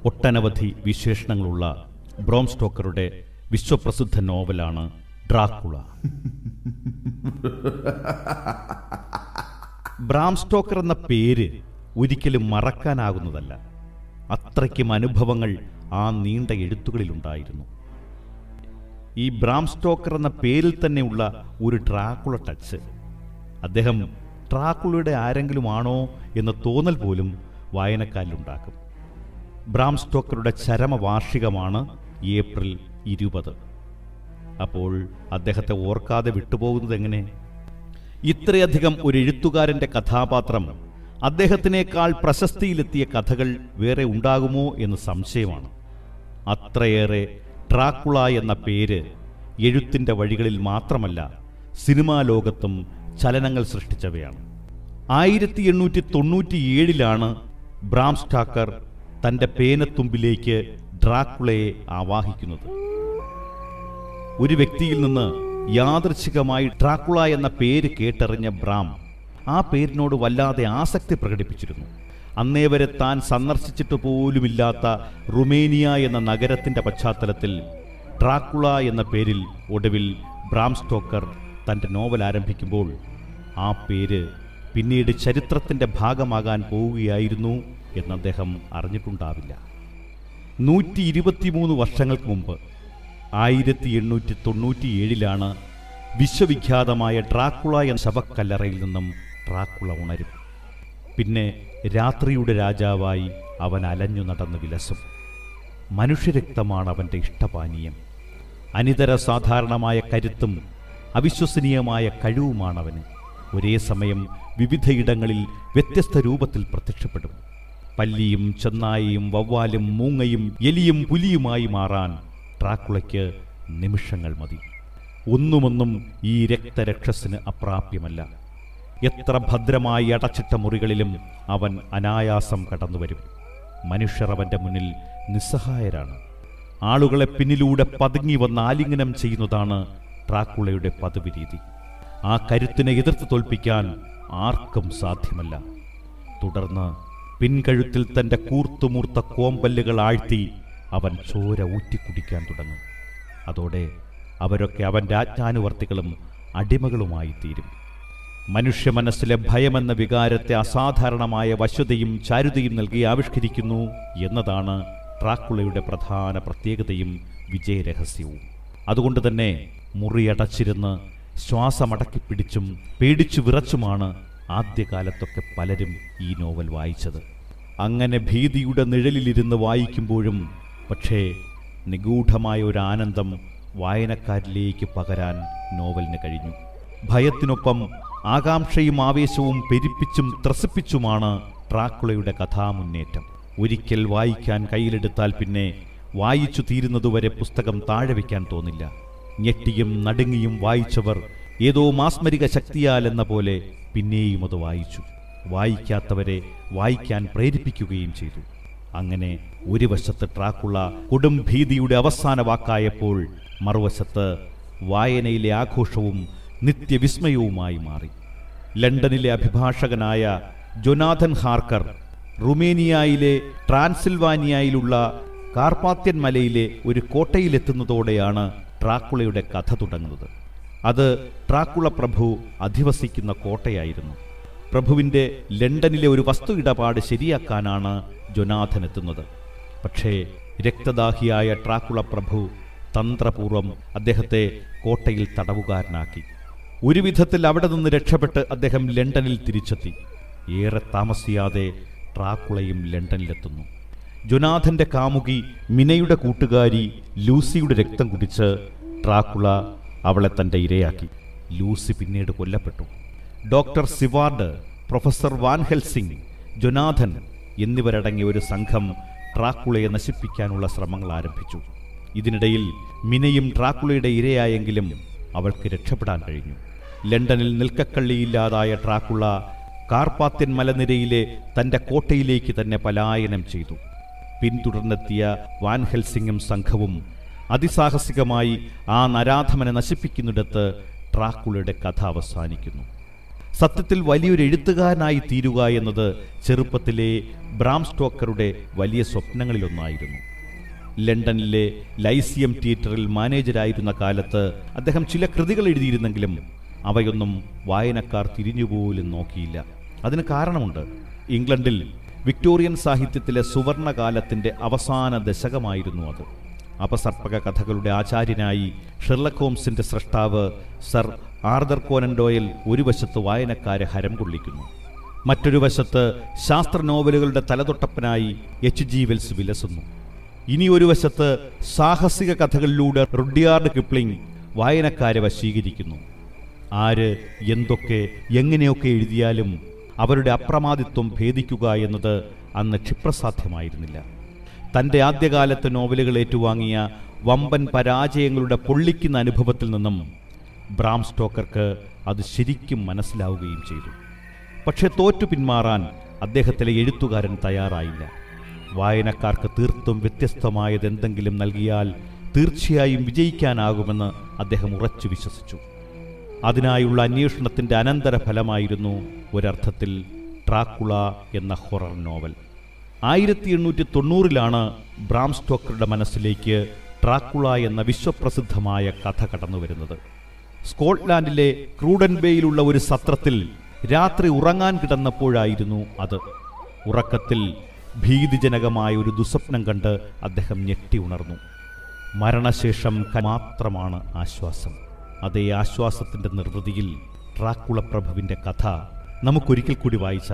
ഒട്ടനവധി വിശേഷണങ്ങളുള്ള ബ്രോം സ്റ്റോക്കറുടെ വിശ്വപ്രസിദ്ധ നോവലാണ് Dracula Bram Stoker എന്ന പേര് ഒരിക്കലും മറക്കാനാകുന്നതല്ല അത്രയ്ക്കും അനുഭവങ്ങൾ ആ നീണ്ട എഴുത്തുകളിലുണ്ടായിരുന്നു ഈ ബ്രാം സ്റ്റോക്കർ എന്ന പേരിൽ തന്നെയുള്ള ഒരു ഡ്രാക്കുള ടച്ച് അദ്ദേഹം ഡ്രാക്കുളയുടെ ആരെങ്കിലും ആണോ എന്ന തോന്നൽ പോലും വായനക്കാരിലുണ്ടാക്കും ബ്രാം സ്റ്റോക്കറുടെ ചരമവാർഷികമാണ് ഏപ്രിൽ ഇരുപത് അപ്പോൾ അദ്ദേഹത്തെ ഓർക്കാതെ വിട്ടുപോകുന്നത് എങ്ങനെ ഇത്രയധികം ഒരു എഴുത്തുകാരന്റെ കഥാപാത്രം അദ്ദേഹത്തിനേക്കാൾ പ്രശസ്തിയിലെത്തിയ കഥകൾ വേറെ ഉണ്ടാകുമോ എന്ന് സംശയമാണ് അത്രയേറെ ട്രാക്കുള എന്ന പേര് എഴുത്തിന്റെ വഴികളിൽ മാത്രമല്ല സിനിമാ ലോകത്തും ചലനങ്ങൾ സൃഷ്ടിച്ചവയാണ് ആയിരത്തി എണ്ണൂറ്റി തൊണ്ണൂറ്റിയേഴിലാണ് ബ്രാം സ്റ്റാക്കർ തന്റെ പേനത്തുമ്പിലേക്ക് ഡ്രാക്കുളയെ ആവാഹിക്കുന്നത് ഒരു വ്യക്തിയിൽ നിന്ന് യാദൃച്ഛികമായി ഡ്രാക്കുള എന്ന പേര് കേട്ടറിഞ്ഞ ബ്രാം ആ പേരിനോട് വല്ലാതെ ആസക്തി പ്രകടിപ്പിച്ചിരുന്നു അന്നേ വരെ താൻ സന്ദർശിച്ചിട്ട് പോലുമില്ലാത്ത റുമേനിയ എന്ന നഗരത്തിന്റെ പശ്ചാത്തലത്തിൽ ഡ്രാക്കുള എന്ന പേരിൽ ഒടുവിൽ ബ്രാം സ്റ്റോക്കർ തന്റെ നോവൽ ആരംഭിക്കുമ്പോൾ ആ പേര് പിന്നീട് ചരിത്രത്തിന്റെ ഭാഗമാകാൻ പോവുകയായിരുന്നു എന്ന് അദ്ദേഹം അറിഞ്ഞിട്ടുണ്ടാവില്ല നൂറ്റി ഇരുപത്തിമൂന്ന് വർഷങ്ങൾക്ക് മുമ്പ് ആയിരത്തി എണ്ണൂറ്റി തൊണ്ണൂറ്റിയേഴിലാണ് വിശ്വവിഖ്യാതമായ ഡ്രാക്കുള എന്ന ശവക്കല്ലറയിൽ നിന്നും ഡ്രാക്കുള ഉണരും പിന്നെ രാത്രിയുടെ രാജാവായി അവൻ അലഞ്ഞു നടന്ന് വിലസും മനുഷ്യരക്തമാണ് അവൻ്റെ ഇഷ്ടപാനീയം അനിതര സാധാരണമായ കരുത്തും അവിശ്വസനീയമായ കഴിവുമാണവന് ഒരേ സമയം വിവിധയിടങ്ങളിൽ വ്യത്യസ്ത രൂപത്തിൽ പ്രത്യക്ഷപ്പെടും പല്ലിയും ചെന്നായിയും വവ്വാലും മൂങ്ങയും എലിയും പുലിയുമായി മാറാൻ ട്രാക്കുളയ്ക്ക് നിമിഷങ്ങൾ മതി ഒന്നുമൊന്നും ഈ രക്തരക്ഷസിന് അപ്രാപ്യമല്ല എത്ര ഭദ്രമായി അടച്ചിട്ട മുറികളിലും അവൻ അനായാസം കടന്നുവരും മനുഷ്യർ അവന്റെ മുന്നിൽ നിസ്സഹായരാണ് ആളുകളെ പിന്നിലൂടെ പതുങ്ങി വന്ന് ആലിംഗനം ചെയ്യുന്നതാണ് ട്രാക്കുളയുടെ പതിവ് രീതി ആ കരുത്തിനെ എതിർത്ത് തോൽപ്പിക്കാൻ ആർക്കും സാധ്യമല്ല തുടർന്ന് പിൻകഴുത്തിൽ തന്റെ കൂർത്തുമൂർത്ത കോമ്പല്ലുകൾ ആഴ്ത്തി അവൻ ചോര ഊറ്റിക്കുടിക്കാൻ തുടങ്ങും അതോടെ അവരൊക്കെ അവൻ്റെ ആജ്ഞാനുവർത്തികളും അടിമകളുമായി തീരും മനുഷ്യ മനസ്സിലെ ഭയമെന്ന വികാരത്തെ അസാധാരണമായ വശ്യതയും ചാരുതയും നൽകി ആവിഷ്കരിക്കുന്നു എന്നതാണ് ട്രാക്കുളയുടെ പ്രധാന പ്രത്യേകതയും വിജയരഹസ്യവും അതുകൊണ്ട് തന്നെ മുറിയടച്ചിരുന്ന് ശ്വാസമടക്കി പിടിച്ചും പേടിച്ചു വിറച്ചുമാണ് ആദ്യകാലത്തൊക്കെ പലരും ഈ നോവൽ വായിച്ചത് അങ്ങനെ ഭീതിയുടെ നിഴലിലിരുന്ന് വായിക്കുമ്പോഴും പക്ഷേ നിഗൂഢമായ ഒരു ആനന്ദം വായനക്കാരിലേക്ക് പകരാൻ നോവലിന് കഴിഞ്ഞു ഭയത്തിനൊപ്പം ആകാംക്ഷയും ആവേശവും പെരിപ്പിച്ചും ത്രസിപ്പിച്ചുമാണ് ട്രാക്കുളയുടെ കഥാമുന്നേറ്റം ഒരിക്കൽ വായിക്കാൻ കയ്യിലെടുത്താൽ പിന്നെ വായിച്ചു തീരുന്നതുവരെ പുസ്തകം താഴെ വയ്ക്കാൻ തോന്നില്ല ഞെട്ടിയും നടുങ്ങിയും വായിച്ചവർ ഏതോ മാസ്മരിക ശക്തിയാൽ എന്ന പോലെ പിന്നെയും അത് വായിച്ചു വായിക്കാത്തവരെ വായിക്കാൻ പ്രേരിപ്പിക്കുകയും ചെയ്തു അങ്ങനെ ഒരു വശത്ത് ട്രാക്കുള കൊടും ഭീതിയുടെ അവസാന വാക്കായപ്പോൾ മറുവശത്ത് വായനയിലെ ആഘോഷവും നിത്യവിസ്മയവുമായി മാറി ലണ്ടനിലെ അഭിഭാഷകനായ ജൊനാഥൻ ഹാർക്കർ റുമേനിയയിലെ ട്രാൻസിൽവാനിയയിലുള്ള കാർപ്പാത്യൻ മലയിലെ ഒരു കോട്ടയിലെത്തുന്നതോടെയാണ് ട്രാക്കുളയുടെ കഥ തുടങ്ങുന്നത് അത് ട്രാക്കുള പ്രഭു അധിവസിക്കുന്ന കോട്ടയായിരുന്നു പ്രഭുവിൻ്റെ ലണ്ടനിലെ ഒരു വസ്തു ഇടപാട് ശരിയാക്കാനാണ് ജൊനാഥൻ എത്തുന്നത് പക്ഷേ രക്തദാഹിയായ ട്രാക്കുള പ്രഭു തന്ത്രപൂർവം അദ്ദേഹത്തെ കോട്ടയിൽ തടവുകാരനാക്കി ഒരു വിധത്തിൽ അവിടെ നിന്ന് രക്ഷപ്പെട്ട് അദ്ദേഹം ലണ്ടനിൽ തിരിച്ചെത്തി ഏറെ താമസിയാതെ ട്രാക്കുളയും ലണ്ടനിലെത്തുന്നു ജൊനാഥന്റെ കാമുകി മിനയുടെ കൂട്ടുകാരി ലൂസിയുടെ രക്തം കുടിച്ച് ട്രാക്കുള അവളെ തന്റെ ഇരയാക്കി ലൂസി പിന്നീട് കൊല്ലപ്പെട്ടു doctor Seward professor Van Helsing Jonathan എന്നിവരടങ്ങിയ ഒരു സംഘം ട്രാക്കുളയെ നശിപ്പിക്കാനുള്ള ശ്രമങ്ങൾ ആരംഭിച്ചു ഇതിനിടയിൽ മിനയും ട്രാക്കുളയുടെ ഇരയായെങ്കിലും അവൾക്ക് രക്ഷപ്പെടാൻ കഴിഞ്ഞു ലണ്ടനിൽ നിൽക്കക്കള്ളിയില്ലാതായ ട്രാക്കുള കാർപ്പാത്യൻ മലനിരയിലെ തന്റെ കോട്ടയിലേക്ക് തന്നെ പലായനം ചെയ്തു പിന്തുടർന്നെത്തിയ വാൻ ഹെൽസിംഗും സംഘവും അതിസാഹസികമായി ആ നരാധമനെ നശിപ്പിക്കുന്നിടത്ത് ട്രാക്കുളയുടെ കഥ അവസാനിക്കുന്നു സത്യത്തിൽ വലിയൊരു എഴുത്തുകാരനായി തീരുക എന്നത് ചെറുപ്പത്തിലെ ബ്രാം സ്റ്റോക്കറുടെ വലിയ സ്വപ്നങ്ങളിലൊന്നായിരുന്നു ലണ്ടനിലെ ലൈസിയം തിയേറ്ററിൽ മാനേജരായിരുന്ന കാലത്ത് അദ്ദേഹം ചില കൃതികൾ എഴുതിയിരുന്നെങ്കിലും അവയൊന്നും വായനക്കാർ തിരിഞ്ഞുപോലും നോക്കിയില്ല അതിന് കാരണമുണ്ട് ഇംഗ്ലണ്ടിൽ വിക്ടോറിയൻ സാഹിത്യത്തിലെ സുവർണകാലത്തിന്റെ അവസാന ദശകമായിരുന്നു അത് അപസർപ്പക കഥകളുടെ ആചാര്യനായി ഷെർലക് ഹോംസിന്റെ സൃഷ്ടാവ് സർ ആർദർ കോനൻ ഡോയൽ ഒരു വശത്ത് വായനക്കാരെ ഹരം കൊള്ളിക്കുന്നു മറ്റൊരു വശത്ത് ശാസ്ത്ര നോവലുകളുടെ തലതൊട്ടപ്പനായി എച്ച് ജി വെൽസ് വിലസുന്നു ഇനി ഒരു വശത്ത് സാഹസിക കഥകളിലൂടെ റുഡിയാർഡ് കിപ്ലിംഗ് വായനക്കാരെ വശീകരിക്കുന്നു ആര് എന്തൊക്കെ എങ്ങനെയൊക്കെ എഴുതിയാലും അവരുടെ അപ്രമാദിത്വം ഭേദിക്കുക എന്നത് അന്ന് ക്ഷിപ്രസാധ്യമായിരുന്നില്ല തൻ്റെ ആദ്യകാലത്തെ നോവലുകൾ ഏറ്റുവാങ്ങിയ വമ്പൻ പരാജയങ്ങളുടെ പൊള്ളിക്കുന്ന അനുഭവത്തിൽ നിന്നും ബ്രാം സ്റ്റോക്കർക്ക് അത് ശരിക്കും മനസ്സിലാവുകയും ചെയ്തു പക്ഷെ തോറ്റു പിന്മാറാൻ അദ്ദേഹത്തിലെ എഴുത്തുകാരൻ തയ്യാറായില്ല വായനക്കാർക്ക് തീർത്തും വ്യത്യസ്തമായത് എന്തെങ്കിലും നൽകിയാൽ തീർച്ചയായും വിജയിക്കാനാകുമെന്ന് അദ്ദേഹം ഉറച്ചു വിശ്വസിച്ചു അതിനായുള്ള അന്വേഷണത്തിന്റെ അനന്തരഫലമായിരുന്നു ഒരർത്ഥത്തിൽ ട്രാക്കുള എന്ന ഹൊറർ നോവൽ ആയിരത്തി എണ്ണൂറ്റി തൊണ്ണൂറിലാണ് ബ്രാം സ്റ്റോക്കറുടെ മനസ്സിലേക്ക് ട്രാക്കുള എന്ന വിശ്വപ്രസിദ്ധമായ കഥ കടന്നു വരുന്നത് സ്കോട്ട്ലാൻഡിലെ ക്രൂഡൻബേയിലുള്ള ഒരു സത്രത്തിൽ രാത്രി ഉറങ്ങാൻ കിടന്നപ്പോഴായിരുന്നു അത് ഉറക്കത്തിൽ ഭീതിജനകമായ ഒരു ദുസ്വപ്നം കണ്ട് അദ്ദേഹം ഞെട്ടി ഉണർന്നു മരണശേഷം ക- മാത്രമാണ് ആശ്വാസം അതേ ആശ്വാസത്തിന്റെ നിർവൃതിയിൽ ട്രാക്കുള പ്രഭുവിന്റെ കഥ നമുക്കൊരിക്കൽ കൂടി വായിച്ചാൽ